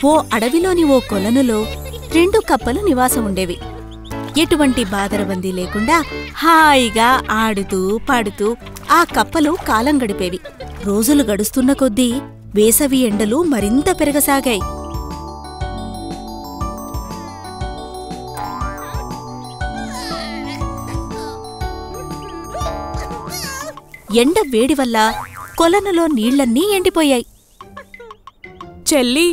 ఓ అడవిలోని ఓ కొలనులో రెండు కప్పలు నివాసం ఉండేవి ఎటువంటి బాదరబందీ లేకుండా హాయిగా ఆడుతూ పాడుతూ ఆ కప్పలు కాలం గడిపేవి రోజులు గడుస్తున్న కొద్దీ వేసవి ఎండలు మరింత పెరగసాగాయి ఎండ వేడి వల్ల కొలనులో నీళ్లన్నీ ఎండిపోయాయి చెల్లి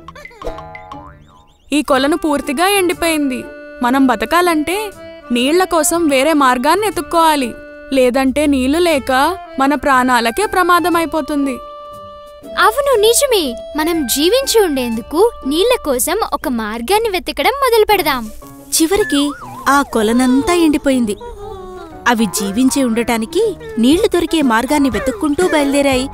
ఈ కొలను పూర్తిగా ఎండిపోయింది మనం బతకాలంటే నీళ్ల కోసం వేరే మార్గాన్ని ఎతుక్కోవాలి లేదంటే నీళ్లు లేక మన ప్రాణాలకే ప్రమాదమైపోతుంది అవును నిజమే మనం జీవించి ఉండేందుకు నీళ్ల కోసం ఒక మార్గాన్ని వెతకడం మొదలు పెడదాం చివరికి ఆ కొలనంతా ఎండిపోయింది అవి జీవించి ఉండటానికి నీళ్లు దొరికే మార్గాన్ని వెతుక్కుంటూ బయలుదేరాయి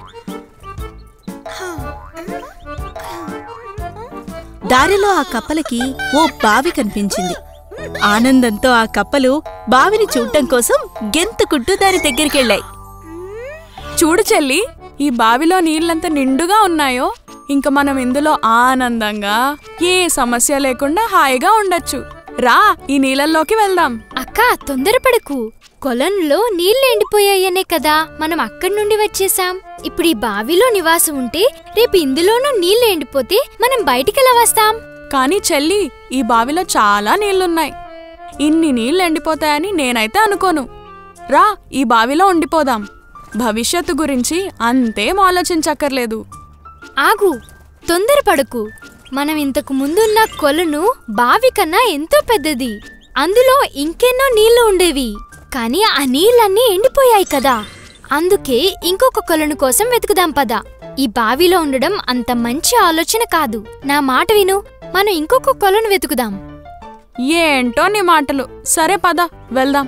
దారిలో ఆ కప్పలకి ఓ బావి కనిపించింది ఆనందంతో ఆ కప్పలు బావిని చూడటం కోసం గెంతుకుంటూ దాని దగ్గరికెళ్ళాయి చూడు చెల్లి ఈ బావిలో నీళ్ళంత నిండుగా ఉన్నాయో ఇంక మనం ఇందులో ఆనందంగా ఏ సమస్య లేకుండా హాయిగా ఉండొచ్చు రా ఈ నీళ్ళల్లోకి వెళ్దాం అక్క తొందరపడకు కొలంలో నీళ్లు ఎండిపోయాయనే కదా మనం అక్కడి నుండి వచ్చేసాం ఇప్పుడు ఈ బావిలో నివాసం ఉంటే రేపు ఇందులోనూ నీళ్లు ఎండిపోతే మనం బయటికెలా వస్తాం కానీ చెల్లి ఈ బావిలో చాలా నీళ్లున్నాయి ఇన్ని నీళ్ళు ఎండిపోతాయని నేనైతే అనుకోను రా ఈ బావిలో ఉండిపోదాం భవిష్యత్తు గురించి అంతేం ఆలోచించక్కర్లేదు ఆగు తొందరపడకు మనం ఇంతకు ముందున్న కొలను బావి కన్నా ఎంతో పెద్దది అందులో ఇంకెన్నో నీళ్లు ఉండేవి కానీ ఆ నీళ్ళన్నీ ఎండిపోయాయి కదా అందుకే ఇంకొక కొలను కోసం వెతుకుదాం పద ఈ బావిలో ఉండడం అంత మంచి ఆలోచన కాదు నా మాట విను మనం ఇంకొక కొలను వెతుకుదాం ఏంటో నీ మాటలు సరే పద వెళ్దాం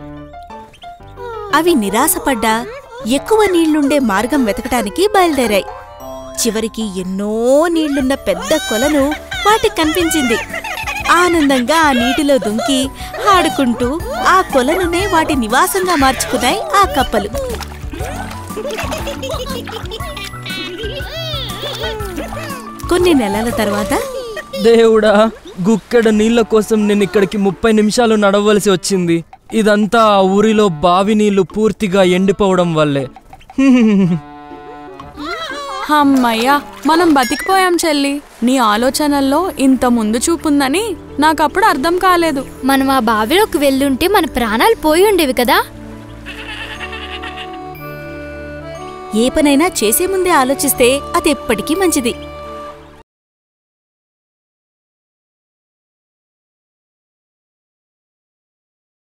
అవి నిరాశపడ్డా ఎక్కువ నీళ్లుండే మార్గం వెతకటానికి బయలుదేరాయి చివరికి ఎన్నో నీళ్లున్న పెద్ద కొలను వాటికి కనిపించింది ఆనందంగా ఆ నీటిలో దుంకి ఆడుకుంటూ ఆ కొలనునే వాటి నివాసంగా మార్చుకున్నాయి ఆ కప్పలు కొన్ని నెలల తర్వాత దేవుడా గుక్కెడ నీళ్ళ కోసం నేను ఇక్కడికి ముప్పై నిమిషాలు నడవలసి వచ్చింది ఇదంతా ఆ ఊరిలో బావి నీళ్లు పూర్తిగా ఎండిపోవడం వల్లే అమ్మయ్యా మనం బతికిపోయాం చెల్లి నీ ఆలోచనల్లో ఇంత ముందు చూపుందని నాకప్పుడు అర్థం కాలేదు మనం ఆ బావిలోకి వెళ్ళుంటే మన ప్రాణాలు పోయి ఉండేవి కదా ఏ పనైనా చేసే ముందే ఆలోచిస్తే అది ఎప్పటికీ మంచిది